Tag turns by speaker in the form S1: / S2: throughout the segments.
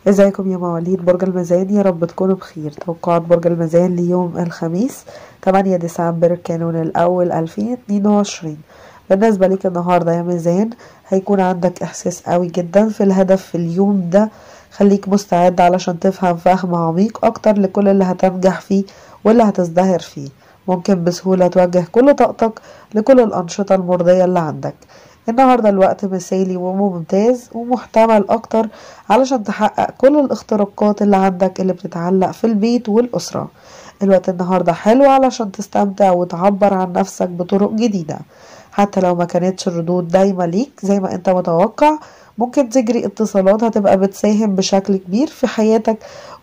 S1: ازيكم يا مواليد برج الميزان يا رب تكونوا بخير توقعات برج الميزان ليوم الخميس 8 ديسمبر كانون الأول 2022 بالنسبة ليك النهاردة يا ميزان هيكون عندك إحساس قوي جدا في الهدف في اليوم ده خليك مستعد علشان تفهم فهم عميق أكتر لكل اللي هتنجح فيه واللي هتزدهر فيه ممكن بسهولة توجه كل طاقتك لكل الأنشطة المرضية اللي عندك النهاردة الوقت مثالي وممتاز ومحتمل أكتر علشان تحقق كل الاختراقات اللي عندك اللي بتتعلق في البيت والأسرة الوقت النهاردة حلو علشان تستمتع وتعبر عن نفسك بطرق جديدة حتى لو ما كانتش الردود دايما ليك زي ما انت متوقع ممكن تجري اتصالات هتبقى بتساهم بشكل كبير في حياتك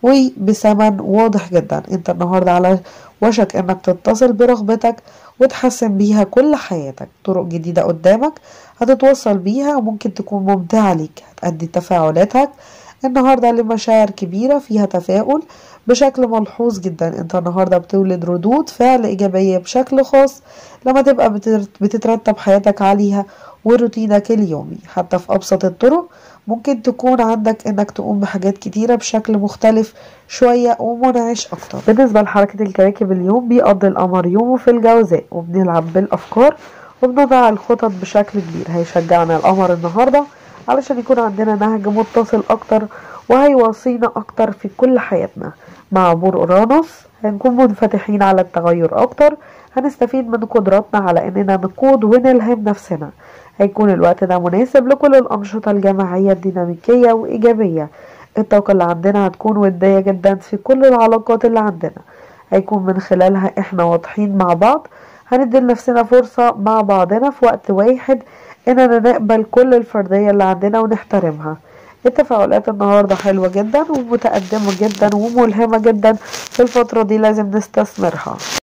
S1: وبثمن واضح جدا انت النهاردة على وشك انك تتصل برغبتك وتحسن بيها كل حياتك طرق جديدة قدامك هتتوصل بيها وممكن تكون ممتعة ليك هتأدي تفاعلاتك النهاردة لمشاعر كبيرة فيها تفاؤل بشكل ملحوظ جدا انت النهاردة بتولد ردود فعل ايجابية بشكل خاص لما تبقى بتترتب حياتك عليها وروتينك اليومي حتى في ابسط الطرق ممكن تكون عندك انك تقوم بحاجات كتيرة بشكل مختلف شوية ومنعش اكتر بالنسبة لحركة الكواكب اليوم بيقضي القمر يومه في الجوزاء وبنلعب بالافكار وبنضع الخطط بشكل كبير هيشجعنا القمر النهاردة علشان يكون عندنا نهج متصل اكتر وهيوصينا اكتر في كل حياتنا مع عبور اورانوس هنكون منفتحين على التغير اكتر هنستفيد من قدراتنا على اننا نقود ونلهم نفسنا هيكون الوقت ده مناسب لكل الانشطة الجماعية الديناميكية وايجابية الطاقة اللي عندنا هتكون ودية جدا في كل العلاقات اللي عندنا هيكون من خلالها احنا واضحين مع بعض هندي لنفسنا فرصة مع بعضنا في وقت واحد اننا نقبل كل الفردية اللي عندنا ونحترمها التفاعلات النهاردة حلوة جدا ومتقدمة جدا وملهمة جدا في الفترة دي لازم نستثمرها